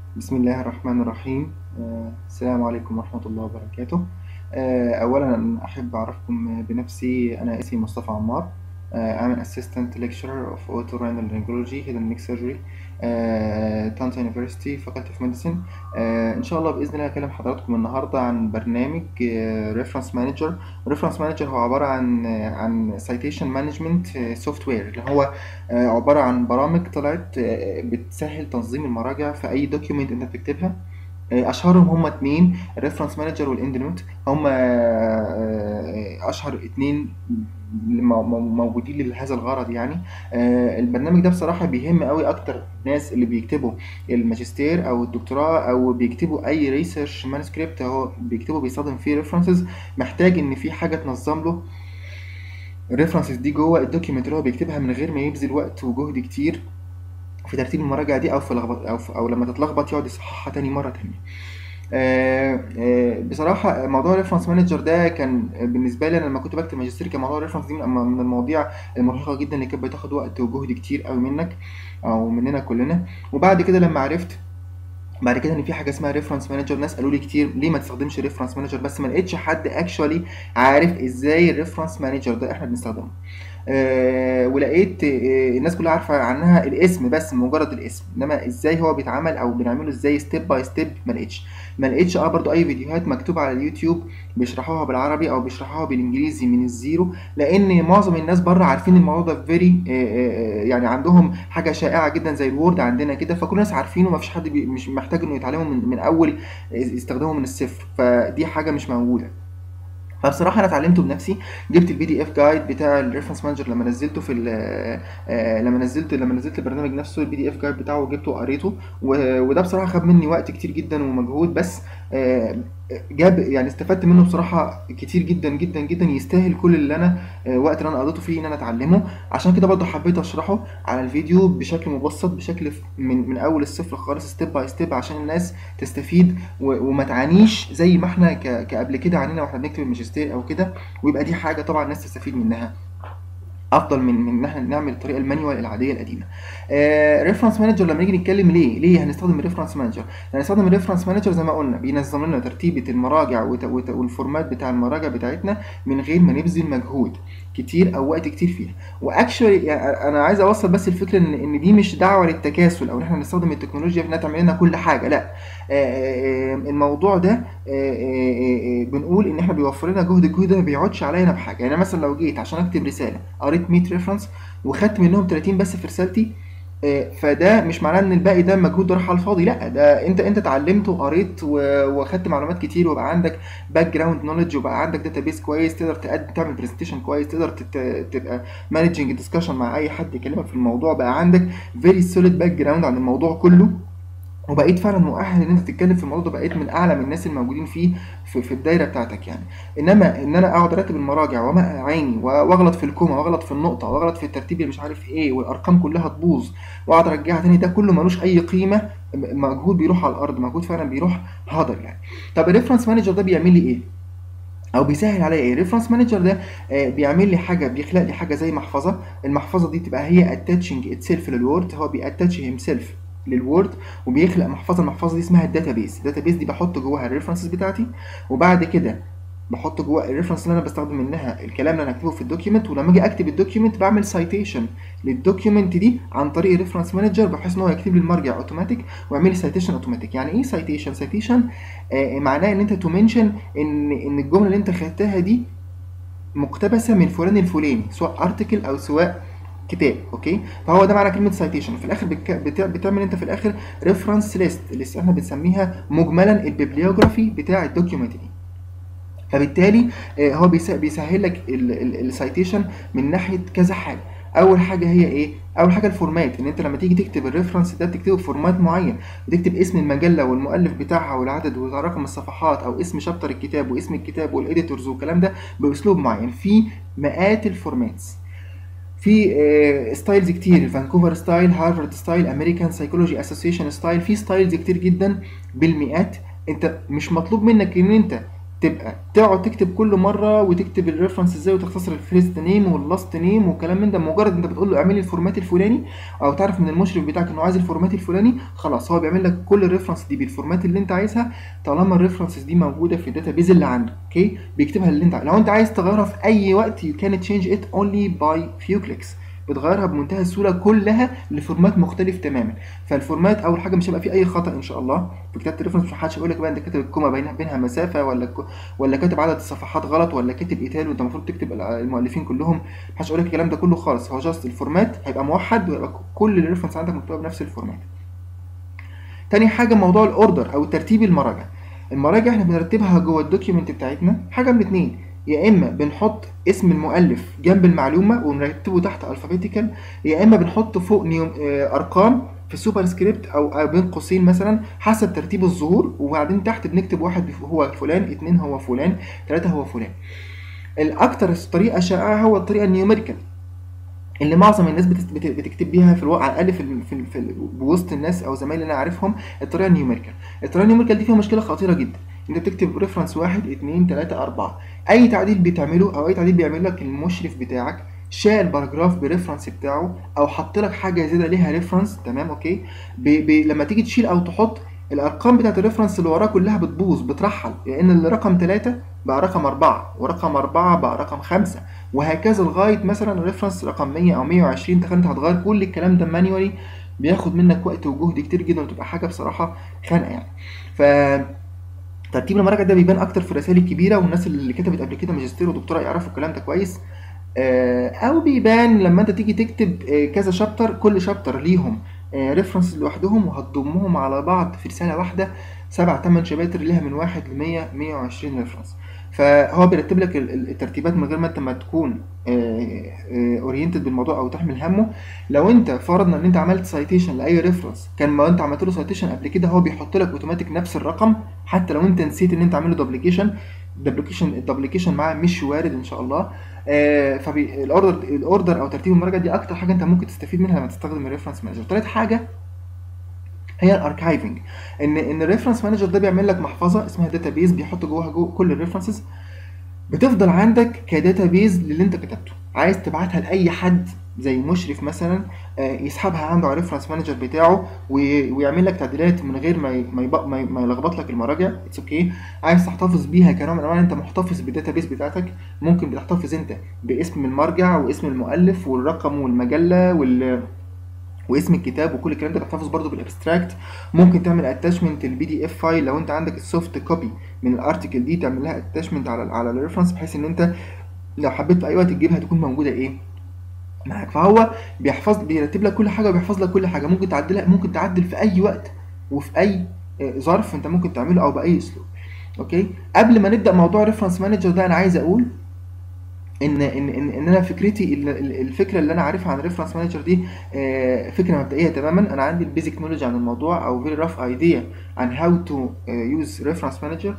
بسم الله الرحمن الرحيم آه، السلام عليكم ورحمة الله وبركاته آه، أولا أنا أحب أعرفكم بنفسي أنا اسمي مصطفى عمار آه، I'm an assistant lecturer of otorhinolaryngology head and neck surgery آه، طنطا University Faculty of Medicine آه، إن شاء الله بإذن الله هكلم حضراتكم النهاردة عن برنامج آه، Reference Manager Reference Manager هو عبارة عن آه، عن Citation Management آه، Software اللي هو آه، عبارة عن برامج طلعت آه، بتسهل تنظيم المراجع في أي دوكيومنت أنت بتكتبها آه، اشهرهم هم اتنين الريفرنس مانجر والاند نوت هم اشهر اتنين مو- مو- موجودين لهذا الغرض يعني آه، البرنامج ده بصراحة بيهم قوي اكتر الناس اللي بيكتبوا الماجستير او الدكتوراه او بيكتبوا اي ريسيرش مانuscript هو بيكتبوا بيستخدم فيه ريفرنسز محتاج ان في حاجة تنظم له الريفرنسز دي جوه الدوكيومنت اللي هو بيكتبها من غير ما يبذل وقت وجهد كتير في ترتيب المراجع دي او في لخبط او في او لما تتلخبط يقعد يصححها تاني مره تانية آه، آه، بصراحه موضوع الريفرنس مانجر ده كان بالنسبه لي انا لما كنت بكتب ماجستير كان موضوع الريفرنس دي من من المواضيع المرهقه جدا اللي كانت بتاخد وقت وجهد كتير قوي منك او مننا كلنا وبعد كده لما عرفت بعد كده ان في حاجه اسمها ريفرنس مانجر ناس قالوا لي كتير ليه ما تستخدمش ريفرنس مانجر بس ما لقيتش حد اكشوالي عارف ازاي الريفرنس مانجر ده احنا بنستخدمه آه ولقيت آه الناس كلها عارفه عنها الاسم بس مجرد الاسم انما ازاي هو بيتعمل او بنعمله ازاي ستيب باي ستيب ما لقيتش ما لقيتش اه برضو اي فيديوهات مكتوبه على اليوتيوب بيشرحوها بالعربي او بيشرحوها بالانجليزي من الزيرو لان معظم الناس بره عارفين الموضوع ده فيري يعني عندهم حاجه شائعه جدا زي الوورد عندنا كده فكل الناس عارفينه ما فيش حد بي مش محتاج انه يتعلمه من, من اول يستخدمه من الصفر فدي حاجه مش موجوده فبصراحه انا اتعلمته بنفسي جبت البي دي اف جايد بتاع الريفرنس مانجر لما نزلته في ال- آه، لما نزلت لما نزلت البرنامج نفسه البي دي اف جايد بتاعه جبته وقريته و- وده بصراحه خد مني وقت كتير جدا ومجهود بس آه، جاب يعني استفدت منه بصراحه كتير جدا جدا جدا يستاهل كل اللي انا آه، وقت اللي انا قضيته فيه ان انا اتعلمه عشان كده برضه حبيت اشرحه على الفيديو بشكل مبسط بشكل ف- من من اول الصفر خالص ستيب باي ستيب عشان الناس تستفيد و- وما تعانيش زي ما احنا ك- كقبل كده عانينا واحنا بنكتب الماجستير او كده ويبقى دي حاجه طبعا الناس تستفيد منها افضل من من ان احنا نعمل الطريقه المانيوال العاديه القديمه ريفرنس مانجر لما نيجي نتكلم ليه ليه هنستخدم الريفرنس مانجر هنستخدم الريفرنس مانجر زي ما قلنا بينظم لنا ترتيبه المراجع وت- وت- والفورمات بتاع المراجع بتاعتنا من غير ما نبذل مجهود كتير او وقت كتير فيها واكشولي يعني انا عايز اوصل بس الفكره ان ان دي مش دعوه للتكاسل او ان احنا نستخدم التكنولوجيا في انها تعمل لنا كل حاجه لا آه، آه، آه، الموضوع ده آه، آه، آه، بنقول ان احنا بيوفر لنا جهد الجهد ده ما بيقعدش علينا بحاجه يعني أنا مثلا لو جيت عشان اكتب رساله قريت 100 ريفرنس وخدت منهم 30 بس في رسالتي آه، فده مش معناه ان الباقي ده مجهود راح على الفاضي لا ده انت انت اتعلمت وقريت و- واخدت معلومات كتير وبقى عندك باك جراوند نولج وبقى عندك داتابيس كويس تقدر تقدم تعمل برزنتيشن كويس تقدر تت- تبقى مانجنج ديسكشن مع اي حد يكلمك في الموضوع بقى عندك فيري سوليد باك جراوند عن الموضوع كله وبقيت فعلا مؤهل ان انت تتكلم في الموضوع ده بقيت من اعلى من الناس الموجودين فيه في, في الدايره بتاعتك يعني انما ان انا اقعد ارتب المراجع وما عيني واغلط في الكومه واغلط في النقطه واغلط في الترتيب اللي مش عارف ايه والارقام كلها تبوظ واقعد ارجعها تاني ده كله ملوش اي قيمه مجهود بيروح على الارض مجهود فعلا بيروح هدر يعني طب الريفرنس مانجر ده بيعمل لي ايه او بيسهل عليا ايه الريفرنس مانجر ده آه، بيعمل لي حاجه بيخلق لي حاجه زي محفظه المحفظه دي تبقى هي اتاتشنج اتسيلف للوورد هو بياتاتش هيم سيلف للوورد وبيخلق محفظه المحفظه دي اسمها الداتابيس الداتابيس دي بحط جواها الريفرنسز بتاعتي وبعد كده بحط جوه الريفرنس اللي انا بستخدم منها الكلام اللي انا هكتبه في الدوكيومنت ولما اجي اكتب الدوكيومنت بعمل سايتيشن للدوكيومنت دي عن طريق الريفرنس مانجر بحيث ان هو يكتب لي المرجع اوتوماتيك ويعمل لي سايتيشن اوتوماتيك يعني ايه سايتيشن سايتيشن آه معناه ان انت تمنشن ان ان الجمله اللي انت خدتها دي مقتبسه من فلان الفلاني سواء ارتكل او سواء كتاب اوكي فهو ده معنى كلمه سايتيشن في الاخر بتك... بتع... بتعمل انت في الاخر ريفرنس ليست اللي احنا بنسميها مجملا البيبليوجرافي بتاع الدوكيومنت دي فبالتالي آه، هو بيس- بيسهل لك السايتيشن من ناحيه كذا حاجه اول حاجه هي ايه اول حاجه الفورمات ان انت لما تيجي تكتب الريفرنس ده بتكتبه بفورمات معين بتكتب اسم المجله والمؤلف بتاعها والعدد ورقم الصفحات او اسم شابتر الكتاب واسم الكتاب والاديتورز والكلام ده باسلوب معين في مئات الفورماتس في آه، ستايلز كتير فانكوفر ستايل هارفارد ستايل امريكان سايكولوجي اسوسيشن ستايل في ستايلز كتير جدا بالمئات انت مش مطلوب منك ان انت تبقى تقعد تكتب كل مره وتكتب الريفرنس ازاي وتختصر الفيرست نيم واللاست نيم وكلام من ده مجرد انت بتقول له اعمل لي الفورمات الفلاني او تعرف من المشرف بتاعك انه عايز الفورمات الفلاني خلاص هو بيعمل لك كل الريفرنس دي بالفورمات اللي انت عايزها طالما الريفرنسز دي موجوده في الداتابيز اللي عندك اوكي بيكتبها اللي انت لو انت عايز تغيرها في اي وقت you can change it only by few clicks بتغيرها بمنتهى السهوله كلها لفورمات مختلف تماما فالفورمات اول حاجه مش هيبقى فيه اي خطا ان شاء الله في كتابه الريفرنس مش حدش يقول لك بقى انت كاتب الكوما بينها بينها مسافه ولا ك... ولا كاتب عدد الصفحات غلط ولا كاتب ايتال وانت المفروض تكتب المؤلفين كلهم محدش يقول لك الكلام ده كله خالص هو جاست الفورمات هيبقى موحد ويبقى كل الريفرنس عندك مكتوبه بنفس الفورمات تاني حاجه موضوع الاوردر او ترتيب المراجع المراجع احنا بنرتبها جوه الدوكيومنت بتاعتنا حاجه من اتنين يا اما بنحط اسم المؤلف جنب المعلومه ونرتبه تحت الفابيتيكال يا اما بنحط فوق نيوم آه ارقام في سوبر سكريبت او بين قوسين مثلا حسب ترتيب الظهور وبعدين تحت بنكتب واحد هو فلان اتنين هو فلان تلاته هو فلان الاكتر طريقه شائعه هو الطريقه النيوميريكال اللي معظم الناس بتكتب بيها في الواقع على الاقل في, في, في بوسط الناس او زمايلي اللي انا عارفهم الطريقه النيوميريكال الطريقه النيوميريكال دي فيها مشكله خطيره جدا انت بتكتب ريفرنس واحد اتنين تلاته اربعه اي تعديل بتعمله او اي تعديل بيعمل لك المشرف بتاعك شال باراجراف بريفرنس بتاعه او حط لك حاجه زياده ليها ريفرنس تمام اوكي بي بي لما تيجي تشيل او تحط الارقام بتاعت الريفرنس اللي وراه كلها بتبوظ بترحل لان يعني رقم 3 بقى رقم 4 ورقم 4 بقى رقم 5 وهكذا لغايه مثلا الريفرنس رقم 100 او 120 تخيل انت هتغير كل الكلام ده مانيوالي بياخد منك وقت وجهد كتير جدا وتبقى حاجه بصراحه خانقه يعني ف ترتيب المراجع ده بيبان اكتر في الرسائل الكبيره والناس اللي كتبت قبل كده ماجستير ودكتوراه يعرفوا الكلام ده كويس او بيبان لما انت تيجي تكتب كذا شابتر كل شابتر ليهم ريفرنس لوحدهم وهتضمهم على بعض في رساله واحده سبع ثمان شباتر ليها من 1 ل 100 120 ريفرنس فهو بيرتب لك الترتيبات من غير ما انت ما تكون اورينتد بالموضوع او تحمل همه لو انت فرضنا ان انت عملت سايتيشن لاي ريفرنس كان ما انت عملت له سايتيشن قبل كده هو بيحط لك اوتوماتيك نفس الرقم حتى لو انت نسيت ان انت عامل له دوبليكيشن الدبليكيشن الدبليكيشن معاه مش وارد ان شاء الله آه فالاوردر الاوردر او ترتيب المراجعه دي اكتر حاجه انت ممكن تستفيد منها لما تستخدم الريفرنس مانجر ثالث حاجه هي الاركايفنج ان ان الريفرنس مانجر ده بيعمل لك محفظه اسمها داتابيز بيحط جواها جو كل الريفرنسز بتفضل عندك كداتابيز للي انت كتبته عايز تبعتها لاي حد زي مشرف مثلا يسحبها عنده على الريفرنس مانجر بتاعه ويعمل لك تعديلات من غير ما ما ما يلخبط لك المراجع اتس اوكي عايز تحتفظ بيها كنوع من انواع انت محتفظ بالداتابيز بتاعتك ممكن بتحتفظ انت باسم المرجع واسم المؤلف والرقم والمجله وال واسم الكتاب وكل الكلام ده بتحتفظ برضه بالابستراكت ممكن تعمل اتاشمنت البي دي اف فايل لو انت عندك السوفت كوبي من الارتكل دي تعمل لها اتاشمنت على على الريفرنس بحيث ان انت لو حبيت في اي وقت تجيبها تكون موجوده ايه معاك فهو بيحفظ بيرتب لك كل حاجه وبيحفظ لك كل حاجه ممكن تعدلها ممكن تعدل في اي وقت وفي اي ظرف انت ممكن تعمله او باي اسلوب اوكي قبل ما نبدا موضوع ريفرنس مانجر ده انا عايز اقول ان ان ان, إن انا فكرتي الفكره اللي انا عارفها عن ريفرنس مانجر دي فكره مبدئيه تماما انا عندي البيزك نولج عن الموضوع او فيري راف ايديا عن هاو تو يوز ريفرنس مانجر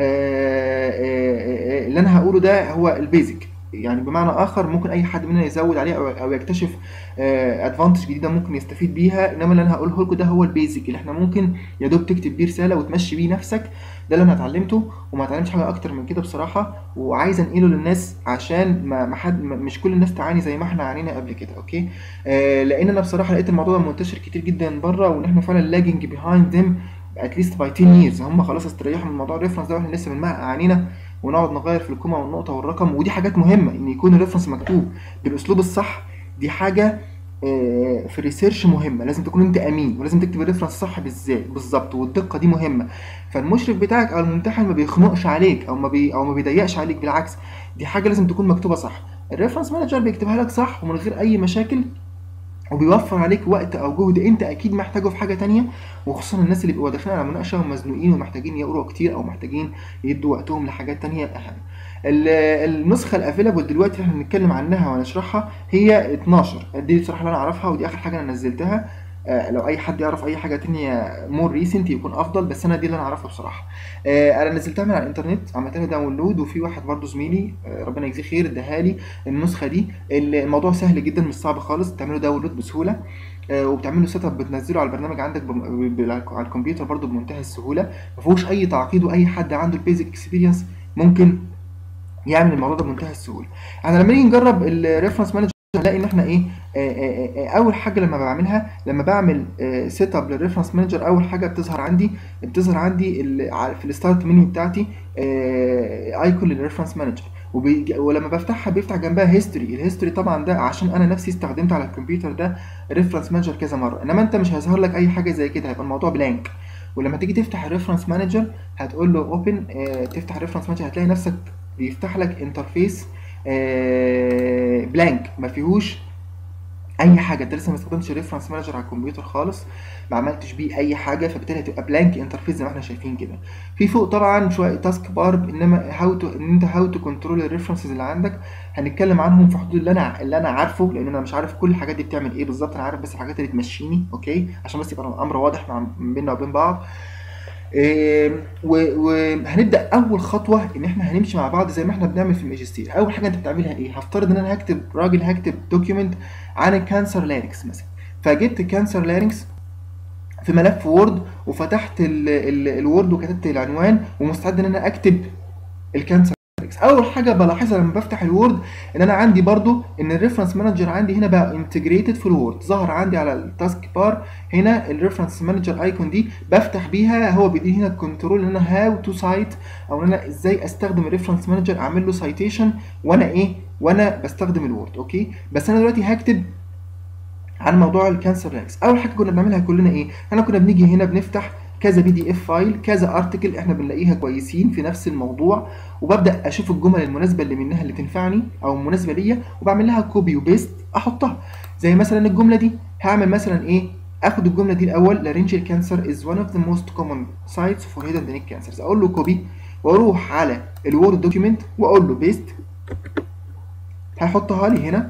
اللي انا هقوله ده هو البيزك يعني بمعنى اخر ممكن اي حد مننا يزود عليه او, أو يكتشف ادفانتج جديده ممكن يستفيد بيها انما اللي انا هقوله لكم ده هو البيزك اللي احنا ممكن يا دوب تكتب بيه رساله وتمشي بيه نفسك ده اللي انا اتعلمته وما اتعلمتش حاجه اكتر من كده بصراحه وعايز انقله للناس عشان ما ما حد ما مش كل الناس تعاني زي ما احنا عانينا قبل كده اوكي آه لان انا بصراحه لقيت الموضوع ده منتشر كتير جدا بره وان احنا فعلا لاجنج بيهايند ذيم اتليست باي 10 ييرز هم خلاص استريحوا من موضوع الريفرنس ده واحنا لسه بنمهق عانينا ونقعد نغير في الكومه والنقطه والرقم ودي حاجات مهمه ان يكون الريفرنس مكتوب بالاسلوب الصح دي حاجه في الريسيرش مهمه لازم تكون انت امين ولازم تكتب الريفرنس صح بالذات بالظبط والدقه دي مهمه فالمشرف بتاعك او الممتحن ما بيخنقش عليك او ما بي او ما بيضيقش عليك بالعكس دي حاجه لازم تكون مكتوبه صح الريفرنس مانجر بيكتبها لك صح ومن غير اي مشاكل وبيوفر عليك وقت او جهد انت اكيد محتاجه في حاجه تانية وخصوصا الناس اللي بيبقوا داخلين على مناقشه ومزنوقين ومحتاجين يقروا كتير او محتاجين يدوا وقتهم لحاجات تانية اهم النسخه الافيلابل دلوقتي احنا بنتكلم عنها وهنشرحها هي 12 دي بصراحه اللي انا اعرفها ودي اخر حاجه انا نزلتها آه لو اي حد يعرف اي حاجه تانية مور ريسنت يكون افضل بس انا دي اللي انا اعرفها بصراحه آه انا نزلتها من على الانترنت عملت لها داونلود وفي واحد برضو زميلي آه ربنا يجزيه خير اداها لي النسخه دي الموضوع سهل جدا مش صعب خالص تعملوا داونلود بسهوله آه وبتعملوا سيت اب بتنزله على البرنامج عندك بم... على الكمبيوتر برضو بمنتهى السهوله ما فيهوش اي تعقيد واي حد عنده البيزك اكسبيرينس ممكن يعمل الموضوع ده بمنتهى السهوله احنا لما نيجي نجرب الريفرنس مانجر هنلاقي ان احنا ايه آه، آه، آه، اول حاجه لما بعملها لما بعمل سيت اب للريفرنس مانجر اول حاجه بتظهر عندي بتظهر عندي ال- ع- في الستارت منيو بتاعتي ايكون للريفرنس مانجر وبيجي ولما بفتحها بيفتح جنبها هيستوري الهيستوري طبعا ده عشان انا نفسي استخدمت على الكمبيوتر ده ريفرنس مانجر كذا مره انما انت مش هيظهر لك اي حاجه زي كده هيبقى الموضوع بلانك ولما تيجي تفتح الريفرنس مانجر هتقول له اوبن تفتح الريفرنس مانجر هتلاقي نفسك بيفتح لك انترفيس بلانك ما فيهوش اي حاجه انت لسه ما استخدمتش ريفرنس مانجر على الكمبيوتر خالص ما عملتش بيه اي حاجه فبالتالي هتبقى بلانك انترفيس زي ما احنا شايفين كده في فوق طبعا شويه تاسك بار انما هاو تو ان انت هاو تو كنترول الريفرنسز اللي عندك هنتكلم عنهم في حدود اللي انا اللي انا عارفه لان انا مش عارف كل الحاجات دي بتعمل ايه بالظبط انا عارف بس الحاجات اللي تمشيني اوكي عشان بس يبقى الامر واضح مع بيننا وبين بعض إيه، و- وهنبدا اول خطوه ان احنا هنمشي مع بعض زي ما احنا بنعمل في الماجستير اول حاجه انت بتعملها ايه هفترض ان انا هكتب راجل هكتب دوكيومنت عن الكانسر لارينكس مثلا فجبت كانسر لارينكس في ملف وورد وفتحت ال- ال- الوورد وكتبت العنوان ومستعد ان انا اكتب الكانسر لارينكس اول حاجه بلاحظها لما بفتح الوورد ان انا عندي برضو ان الريفرنس مانجر عندي هنا بقى انتجريتد في الوورد ظهر عندي على التاسك بار هنا الريفرنس مانجر ايكون دي بفتح بيها هو بيديني هنا الكنترول ان انا هاو تو سايت او ان انا ازاي استخدم الريفرنس مانجر اعمل له سايتيشن وانا ايه وانا بستخدم الوورد اوكي بس انا دلوقتي هكتب عن موضوع الكانسر لارينكس اول حاجه كنا بنعملها كلنا ايه احنا كنا بنيجي هنا بنفتح كذا بي دي اف فايل كذا ارتكل احنا بنلاقيها كويسين في نفس الموضوع وببدا اشوف الجمل المناسبه اللي منها اللي تنفعني او مناسبه ليا وبعمل لها كوبي وبيست احطها زي مثلا الجمله دي هعمل مثلا ايه اخد الجمله دي الاول laryngeal cancer is one of the most common sites for head and neck cancers اقول له كوبي واروح على الوورد دوكيمنت واقول له بيست هيحطها لي هنا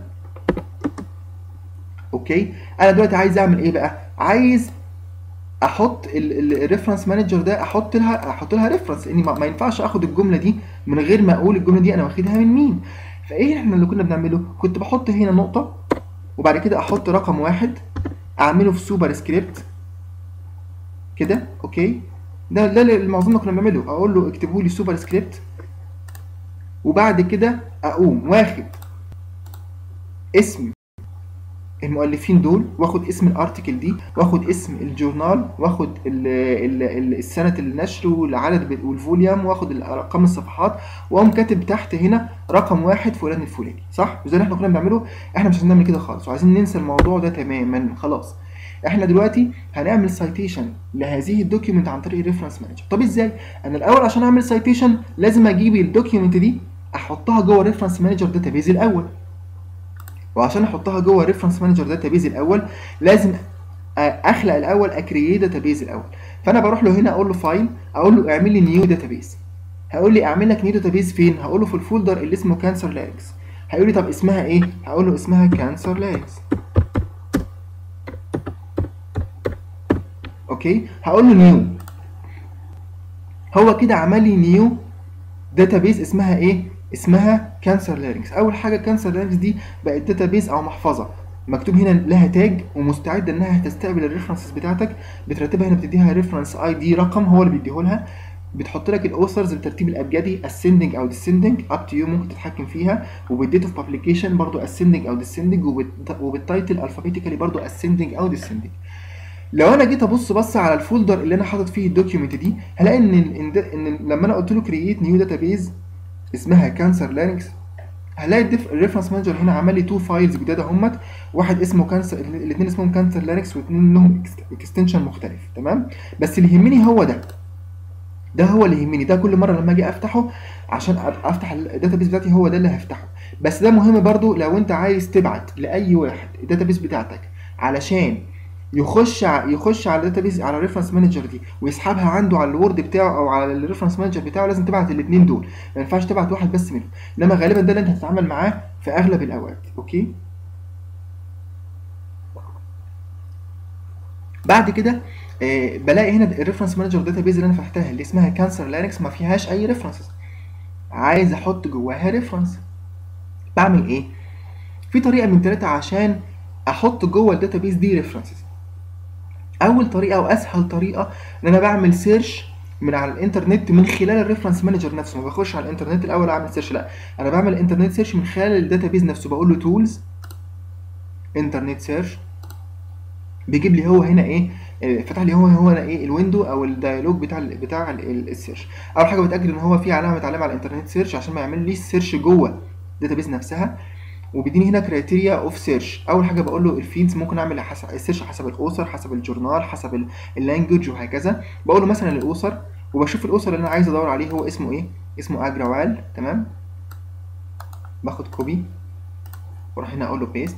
اوكي انا دلوقتي عايز اعمل ايه بقى عايز احط الريفرنس مانجر ده احط لها احط لها ريفرنس لاني ما, ما ينفعش اخد الجمله دي من غير ما اقول الجمله دي انا واخدها من مين فايه احنا اللي كنا بنعمله كنت بحط هنا نقطه وبعد كده احط رقم واحد اعمله في سوبر سكريبت كده اوكي ده ده اللي معظمنا كنا بنعمله اقول له اكتبه لي سوبر سكريبت وبعد كده اقوم واخد اسم المؤلفين دول واخد اسم الارتكل دي واخد اسم الجورنال واخد ال ال ال السنة النشر والعدد ب- والفوليوم واخد ال- ارقام الصفحات واقوم كاتب تحت هنا رقم واحد فلان الفلاني صح وزي اللي احنا كنا بنعمله احنا مش عايزين نعمل كده خالص وعايزين ننسى الموضوع ده تماما خلاص احنا دلوقتي هنعمل سايتيشن لهذه الدوكيومنت عن طريق الريفرنس مانجر طب ازاي انا الاول عشان اعمل سايتيشن لازم اجيب الدوكيومنت دي احطها جوه الريفرنس مانجر داتابيز الاول وعشان احطها جوه الريفرنس مانجر داتابيز الاول لازم أ- اخلق الاول اكرييت داتابيز الاول فانا بروح له هنا اقول له فايل اقول له اعمل لي نيو داتابيز هيقول لي اعمل لك نيو داتابيز فين هقول له في الفولدر اللي اسمه كانسر لاريكس هيقول لي طب اسمها ايه هقول له اسمها كانسر لاريكس اوكي هقول له نيو هو كده عمل لي نيو داتابيز اسمها ايه اسمها كانسر لارينكس اول حاجه كانسر لارينكس دي بقت داتابيز او محفظه مكتوب هنا لها تاج ومستعده انها تستقبل الريفرنسز بتاعتك بترتبها هنا بتديها ريفرنس اي دي رقم هو اللي بيديه لها بتحط لك الاوثرز بالترتيب الابجدي ascending او descending up to you ممكن تتحكم فيها وبالديت اوف publication برضو ascending او descending وبالت- وبالتايتل alphabetically برضو ascending او descending لو انا جيت ابص بس على الفولدر اللي انا حاطط فيه الدوكيومنت دي هلاقي ان ان, إن لما انا قلت له كرييت نيو داتابيز اسمها كانسر لارينكس هلاقي الديف الريفرنس مانجر هنا عمل لي تو فايلز جداد اهمت واحد اسمه كانسر الاثنين اسمهم كانسر لارينكس واثنين لهم اكستنشن مختلف تمام بس اللي يهمني هو ده ده هو اللي يهمني ده كل مره لما اجي افتحه عشان أب- افتح الداتابيس بتاعتي هو ده اللي هفتحه بس ده مهم برضو لو انت عايز تبعت لاي واحد الداتابيس بتاعتك علشان يخش ع- يخش على الداتابيس على الريفرنس مانجر دي ويسحبها عنده على الوورد بتاعه او على الريفرنس مانجر بتاعه لازم تبعت الاثنين دول ما ينفعش تبعت واحد بس منهم انما غالبا ده اللي انت هتتعامل معاه في اغلب الاوقات اوكي بعد كده آه بلاقي هنا الريفرنس مانجر داتابيز اللي انا فتحتها اللي اسمها كانسر لارينكس ما فيهاش اي ريفرنسز عايز احط جواها ريفرنس بعمل ايه في طريقه من ثلاثه عشان احط جوه الداتابيز دي ريفرنسز اول طريقه واسهل طريقه ان انا بعمل سيرش من على الانترنت من خلال الريفرنس مانجر نفسه ما بخش على الانترنت الاول اعمل سيرش لا انا بعمل انترنت سيرش من خلال الداتابيز نفسه بقول له تولز انترنت سيرش بيجيب لي هو هنا ايه آه، فتح لي هو هو هنا ايه الويندو او الديالوج بتاع ال بتاع ال- السيرش اول حاجه بتاكد ان هو في علامه علامه على الانترنت سيرش عشان ما يعمل لي السيرش جوه الداتابيز نفسها وبيديني هنا كرايتيريا اوف سيرش اول حاجه بقول له الفيلدز ممكن اعمل حسب السيرش حسب الاوثر حسب الجورنال حسب اللانجوج وهكذا بقول له مثلا الاوثر وبشوف الاوثر اللي انا عايز ادور عليه هو اسمه ايه اسمه اجروال تمام باخد كوبي واروح هنا اقول له بيست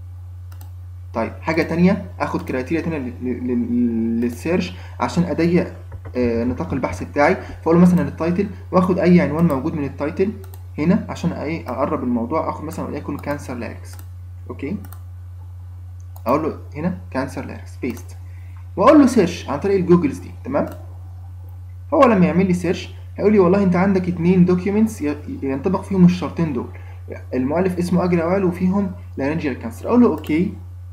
طيب حاجه تانية اخد كرايتيريا تانية لل- لل- للسيرش عشان اضيق آه، نطاق البحث بتاعي فاقول له مثلا التايتل واخد اي عنوان موجود من التايتل هنا عشان ايه اقرب الموضوع اخد مثلا وليكن كانسر لاركس اوكي اقول له هنا كانسر لاركس بيست واقول له سيرش عن طريق الجوجلز دي تمام هو لما يعمل لي سيرش هيقول لي والله انت عندك اتنين دوكيومنتس ينطبق فيهم الشرطين دول المؤلف اسمه اجروال وفيهم لارنجيال كانسر اقول له اوكي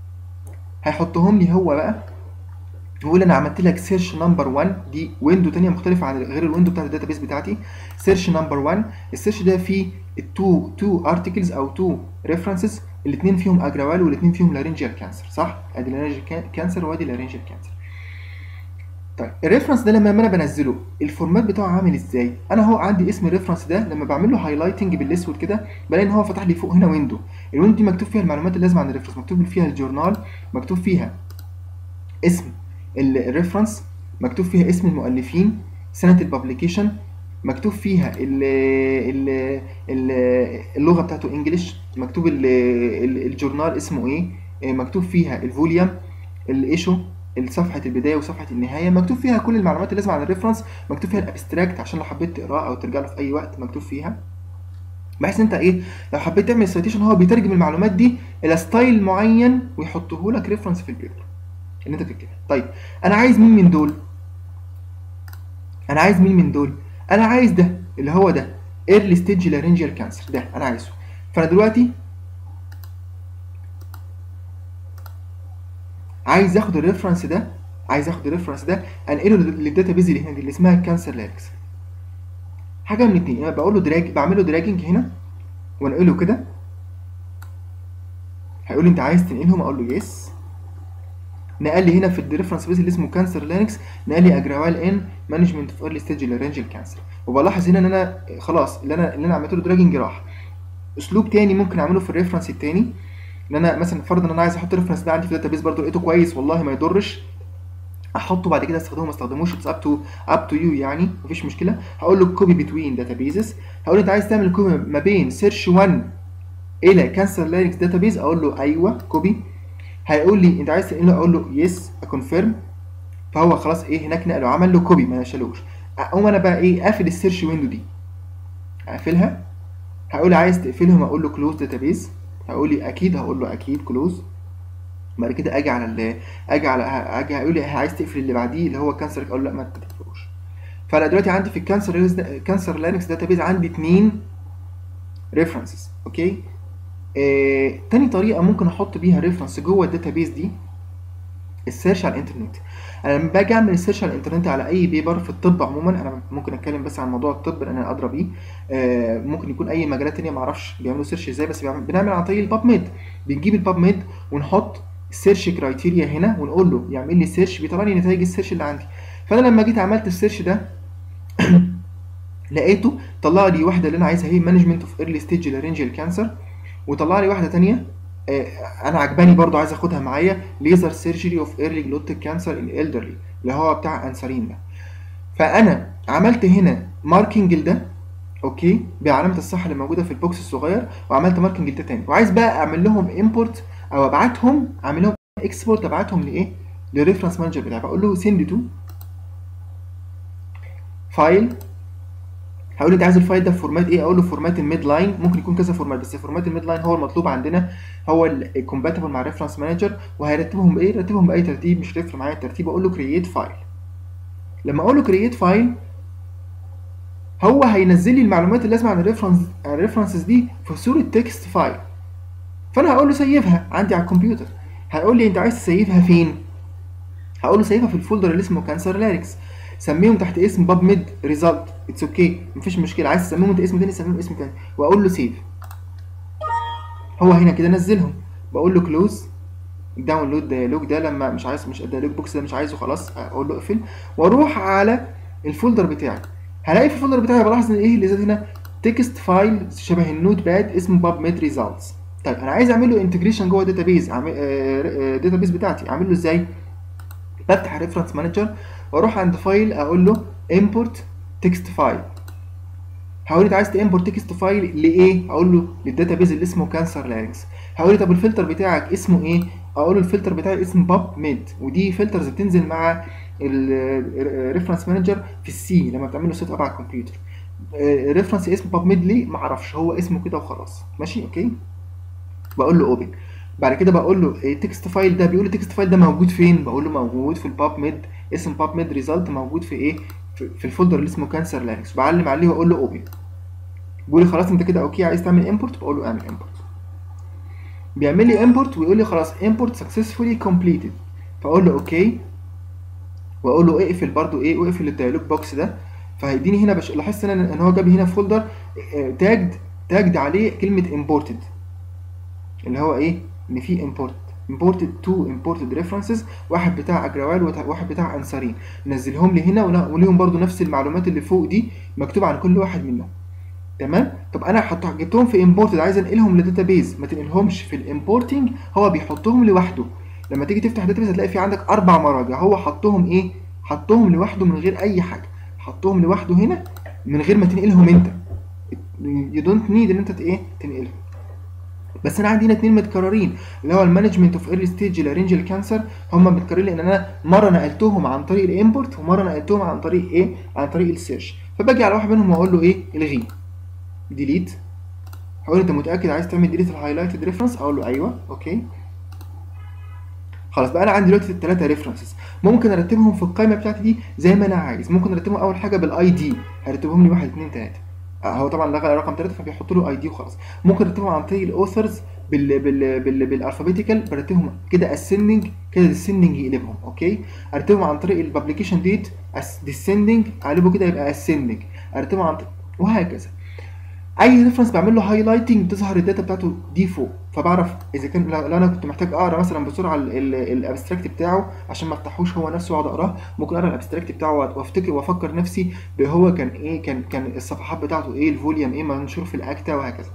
هيحطهم لي هو بقى يقول انا عملت لك سيرش نمبر 1 دي ويندو تانية مختلفة عن غير الويندو بتاعت الداتابيس بتاعتي سيرش نمبر 1 السيرش ده فيه التو تو ارتكلز او تو ريفرنسز الاثنين فيهم اجروال والاثنين فيهم لارنجيال كانسر صح ادي لارنجيال كانسر وادي لارنجيال كانسر طيب الريفرنس ده لما انا بنزله الفورمات بتاعه عامل ازاي انا هو عندي اسم الريفرنس ده لما بعمل له هايلايتنج بالاسود كده بلاقي ان هو فتح لي فوق هنا ويندو الويندو دي مكتوب فيها المعلومات اللازمه عن الريفرنس مكتوب فيها الجورنال مكتوب فيها اسم الريفرنس مكتوب فيها اسم المؤلفين سنة الببليكيشن مكتوب فيها ال ال ال اللغة بتاعته انجلش مكتوب ال ال الجورنال اسمه ايه آه، مكتوب فيها الفوليوم الايشو صفحة البداية وصفحة النهاية مكتوب فيها كل المعلومات اللازمة عن الريفرنس مكتوب فيها الابستراكت عشان لو حبيت تقراه او ترجع له في اي وقت مكتوب فيها بحيث انت ايه لو حبيت تعمل سيتيشن هو بيترجم المعلومات دي الى ستايل معين ويحطه لك ريفرنس في البيبر اللي انت بتكتبها طيب انا عايز مين من دول انا عايز مين من دول انا عايز ده اللي هو ده ايرلي ستيج لارنجيال كانسر ده انا عايزه فانا دلوقتي عايز اخد الريفرنس ده عايز اخد الريفرنس ده انقله للداتابيز اللي هنا دي اللي اسمها كانسر لاركس حاجه من اتنين انا بقول له دراج بعمل له دراجنج هنا وانقله كده هيقول لي انت عايز تنقلهم اقول له يس نقل لي هنا في الريفرنس بيز اللي اسمه كانسر لينكس نقل لي اجروال ان مانجمنت اوف ايرلي ستيج لارنجيال كانسر وبلاحظ هنا ان انا خلاص اللي انا اللي انا عملت له دراجنج راح اسلوب تاني ممكن اعمله في الريفرنس التاني ان انا مثلا فرضا ان انا عايز احط الريفرنس ده عندي في الداتابيز برضه لقيته كويس والله ما يضرش احطه بعد كده استخدمه ما استخدموش اتس اب تو اب تو يو يعني مفيش مشكله هقول له كوبي بتوين داتابيزز هقول له انت عايز تعمل كوبي ما بين سيرش 1 الى كانسر لينكس داتابيز اقول له ايوه كوبي هيقول لي انت عايز تنقله اقول له يس اكونفيرم فهو خلاص ايه هناك نقله عمل له كوبي ما شالوش اقوم انا بقى ايه قافل السيرش ويندو دي اقفلها هقول عايز تقفلهم اقول له كلوز داتابيز هقول لي اكيد هقول له اكيد كلوز بعد كده اجي على ال اجي على اجي هيقول لي عايز تقفل اللي بعديه اللي هو كانسر اقول له لا ما تقفلوش فانا دلوقتي عندي في الكانسر كانسر لينكس داتابيز عندي اتنين ريفرنسز اوكي آه، تاني طريقه ممكن احط بيها ريفرنس جوه الداتابيز دي السيرش على الانترنت انا لما باجي اعمل السيرش على الانترنت على اي بيبر في الطب عموما انا ممكن اتكلم بس عن موضوع الطب لان انا ادرى بيه آه، ممكن يكون اي مجالات تانية معرفش بيعملوا سيرش ازاي بس بيعمل بنعمل عن طريق الباب ميد بنجيب الباب ميد ونحط السيرش كرايتيريا هنا ونقول له يعمل لي سيرش بيطلع لي نتائج السيرش اللي عندي فانا لما جيت عملت السيرش ده لقيته طلع لي واحده اللي انا عايزها هي مانجمنت اوف ايرلي ستيج لارنجيال كانسر وطلع لي واحده تانية آه، انا عجباني برضو عايز اخدها معايا ليزر سيرجري اوف ايرلي جلوتيك كانسر ان الدرلي اللي هو بتاع انسرين ده فانا عملت هنا ماركينج لده اوكي بعلامه الصح اللي موجوده في البوكس الصغير وعملت ماركينج لده تاني وعايز بقى اعمل لهم امبورت او ابعتهم اعمل لهم اكسبورت ابعتهم لايه للريفرنس مانجر بتاعي بقول له سند تو فايل هقول له انت عايز الفايل ده في فورمات ايه اقول له فورمات الميد لاين ممكن يكون كذا فورمات بس فورمات الميد لاين هو المطلوب عندنا هو الكومباتبل مع الريفرنس مانجر وهيرتبهم بايه يرتبهم باي ترتيب مش هتفرق معايا الترتيب اقول له كرييت فايل لما اقول له كرييت فايل هو هينزل لي المعلومات اللازمه عن الريفرنس عن الريفرنسز دي في صوره تكست فايل فانا هقول له سيفها عندي على الكمبيوتر هيقول لي انت عايز تسيفها فين هقول له سيفها في الفولدر اللي اسمه كانسر لاركس سميهم تحت اسم باب ميد ريزلت اتس اوكي مفيش مشكله عايز تسميهم انت اسم تاني سميهم اسم تاني واقول له سيف هو هنا كده نزلهم بقول له كلوز الداونلود ديالوج ده لما مش عايز مش الديالوج بوكس ده مش عايزه خلاص اقول له اقفل واروح على الفولدر بتاعي هلاقي في الفولدر بتاعي بلاحظ ان ايه اللي زاد هنا تكست فايل شبه النوت باد اسمه باب ميد ريزلتس طيب انا عايز اعمل له انتجريشن جوه الداتابيز الداتابيز بتاعتي اعمل له ازاي بفتح الريفرنس مانجر واروح عند فايل اقول له import text file هقول له انت عايز تimport text فايل لايه اقول له للداتابيز اللي اسمه كانسر لارنكس هقول له طب الفلتر بتاعك اسمه ايه اقول له الفلتر بتاعي اسمه باب ميد ودي فلترز بتنزل مع الريفرنس مانجر في السي لما بتعمل له سيت اب على الكمبيوتر الريفرنس اسمه باب ميد ليه معرفش هو اسمه كده وخلاص ماشي اوكي بقول له اوبن بعد كده بقول له التكست فايل ده بيقول لي التكست فايل ده موجود فين بقول له موجود في الباب ميد اسم باب ميد ريزلت موجود في ايه في, في الفولدر اللي اسمه كانسر لارنكس بعلم عليه واقول له اوبن بيقول لي خلاص انت كده اوكي عايز تعمل امبورت بقول له اعمل امبورت بيعمل لي امبورت ويقول لي خلاص امبورت سكسسفولي كومبليتد فاقول له اوكي واقول له اقفل برده ايه واقفل الديالوج بوكس ده فهيديني هنا بش... لاحظت انا ان هو جاب هنا فولدر تاجد تاجد عليه كلمه امبورتد اللي هو ايه ان في امبورت imported two imported references واحد بتاع اجروال وواحد بتاع انصارين نزلهم لي هنا وليهم برضو نفس المعلومات اللي فوق دي مكتوب عن كل واحد منهم تمام طب انا حط جبتهم في imported عايز انقلهم لداتابيز ما تنقلهمش في الامبورتنج هو بيحطهم لوحده لما تيجي تفتح داتابيز هتلاقي في عندك اربع مراجع هو حطهم ايه حطهم لوحده من غير اي حاجه حطهم لوحده هنا من غير ما تنقلهم انت you don't need ان انت ايه تنقلهم بس انا عندي هنا اتنين متكررين اللي هو المانجمنت اوف ايرلي ستيج لارنجل كانسر هم متكررين لان انا مره نقلتهم عن طريق الامبورت ومره نقلتهم عن طريق ايه عن طريق السيرش فباجي على واحد منهم واقول له ايه الغيه ديليت هقول انت متاكد عايز تعمل ديليت الهايلايتد ريفرنس اقول له ايوه اوكي خلاص بقى انا عندي دلوقتي الثلاثه ريفرنسز ممكن ارتبهم في القائمه بتاعتي دي زي ما انا عايز ممكن ارتبهم اول حاجه بالاي دي هرتبهم لي 1 2 3 هو طبعا لغى رقم 3 فبيحط له اي دي وخلاص ممكن ارتبهم عن طريق الاوثرز بال بال بال بالالفابيتيكال برتبهم كده اسندنج كده ديسندنج يقلبهم اوكي ارتبهم عن طريق الببليكيشن ديت ديسندنج اقلبه كده يبقى اسندنج ارتبهم عن طريق وهكذا اي ريفرنس بعمل له هايلايتنج بتظهر الداتا بتاعته دي فوق فبعرف اذا كان لو انا كنت محتاج اقرا مثلا بسرعه الابستراكت بتاعه عشان ما افتحوش هو نفسه واقعد اقراه ممكن اقرا الابستراكت بتاعه وافتكر وافكر نفسي بهو كان ايه كان كان الصفحات بتاعته ايه الفوليوم ايه منشور في الاكتا وهكذا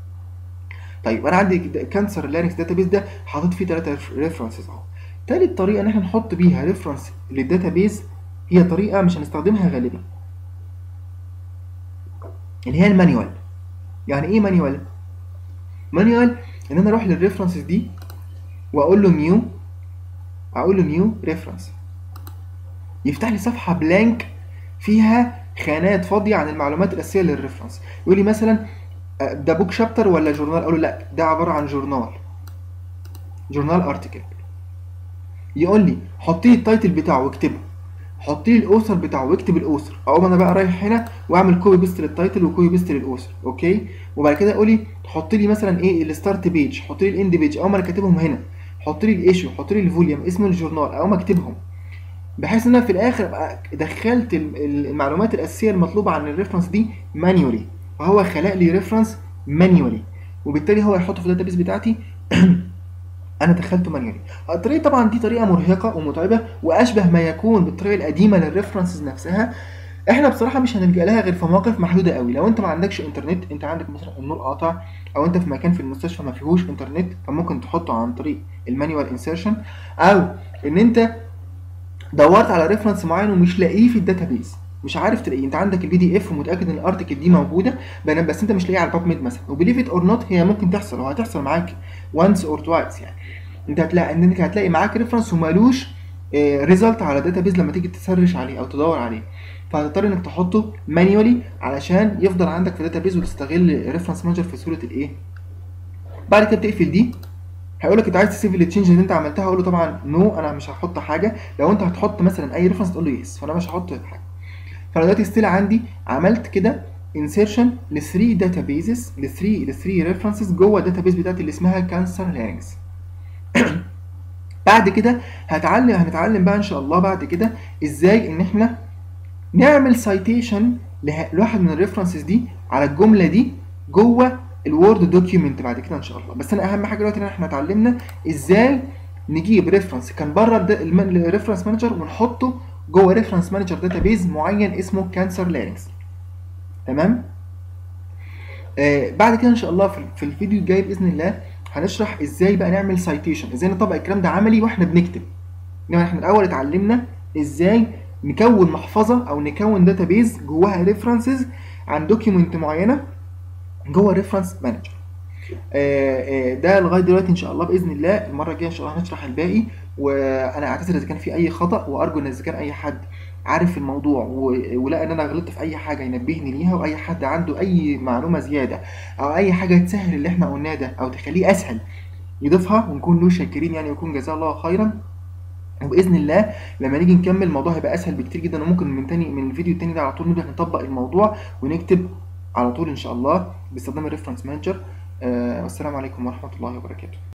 طيب انا عندي كانسر لارنكس داتابيز ده حاطط فيه ثلاثه ريفرنسز اهو تالت طريقه ان احنا نحط بيها ريفرنس للداتابيز هي طريقه مش هنستخدمها غالبا اللي هي المانيوال يعني ايه مانيوال مانيوال ان انا اروح للريفرنسز دي واقول له نيو اقول له نيو ريفرنس يفتح لي صفحه بلانك فيها خانات فاضيه عن المعلومات الاساسيه للريفرنس يقول لي مثلا ده بوك شابتر ولا جورنال اقول له لا ده عباره عن جورنال جورنال ارتكل يقول لي حط لي التايتل بتاعه واكتبه حط لي الاوثر بتاعه واكتب الاوثر اقوم انا بقى رايح هنا واعمل كوبي بيست للتايتل وكوبي بيست للاوثر اوكي وبعد كده يقول لي حط لي مثلا ايه الستارت بيج حط لي الاند بيج اقوم انا كاتبهم هنا حط لي الايشو حط لي الفوليوم اسم الجورنال اقوم اكتبهم بحيث ان انا في الاخر ابقى دخلت المعلومات الاساسيه المطلوبه عن الريفرنس دي مانيولي فهو خلق لي ريفرنس مانيولي وبالتالي هو هيحطه في الداتابيس بتاعتي انا دخلته مانيولي الطريقه طبعا دي طريقه مرهقه ومتعبه واشبه ما يكون بالطريقه القديمه للريفرنسز نفسها احنا بصراحه مش هنلجا لها غير في مواقف محدوده قوي لو انت ما عندكش انترنت انت عندك مثلا النور قاطع او انت في مكان في المستشفى ما فيهوش انترنت فممكن تحطه عن طريق المانيوال انسيرشن او ان انت دورت على ريفرنس معين ومش لاقيه في الداتابيز مش عارف تلاقيه انت عندك البي دي اف ومتاكد ان الارتكل دي موجوده بس انت مش لاقيها على الباب ميد مثلا وبليف ات اور نوت هي ممكن تحصل وهتحصل معاك وانس اور توايس يعني انت هتلاقي ان انت هتلاقي معاك ريفرنس ومالوش ريزلت على داتابيز لما تيجي تسرش عليه او تدور عليه فهتضطر انك تحطه مانيولي علشان يفضل عندك في داتابيز وتستغل ريفرنس مانجر في صوره الايه بعد كده بتقفل دي هيقول لك انت عايز تسيف التشينج اللي انت عملتها اقول له طبعا نو no, انا مش هحط حاجه لو انت هتحط مثلا اي ريفرنس تقول له يس فانا مش هحط حاجه فانا دلوقتي ستيل عندي عملت كده انسيرشن ل 3 داتابيزز ل 3 ل 3 ريفرنسز جوه الداتابيز بتاعتي اللي اسمها كانسر لارنكس بعد كده هتعلم هنتعلم بقى ان شاء الله بعد كده ازاي ان احنا نعمل سايتيشن لواحد من الريفرنسز دي على الجمله دي جوه الوورد دوكيومنت بعد كده ان شاء الله بس انا اهم حاجه دلوقتي ان احنا اتعلمنا ازاي نجيب ريفرنس كان بره الريفرنس مانجر ونحطه جوه ريفرنس مانجر داتابيز معين اسمه كانسر لارينكس تمام آه بعد كده ان شاء الله في, في الفيديو الجاي باذن الله هنشرح ازاي بقى نعمل سايتيشن ازاي نطبق الكلام ده عملي واحنا بنكتب يعني احنا الاول اتعلمنا ازاي نكون محفظه او نكون داتابيز جواها ريفرنسز عن دوكيومنت معينه جوه ريفرنس مانجر ده لغايه دلوقتي ان شاء الله باذن الله المره الجايه ان شاء الله هنشرح الباقي وانا اعتذر اذا كان في اي خطا وارجو ان اذا كان اي حد عارف الموضوع ولقى ان انا غلطت في اي حاجه ينبهني ليها واي حد عنده اي معلومه زياده او اي حاجه تسهل اللي احنا قلناه ده او تخليه اسهل يضيفها ونكون له شاكرين يعني ويكون جزاه الله خيرا وباذن الله لما نيجي نكمل الموضوع هيبقى اسهل بكتير جدا وممكن من تاني من الفيديو التاني ده على طول نبدا نطبق الموضوع ونكتب على طول ان شاء الله باستخدام الريفرنس مانجر آه والسلام عليكم ورحمه الله وبركاته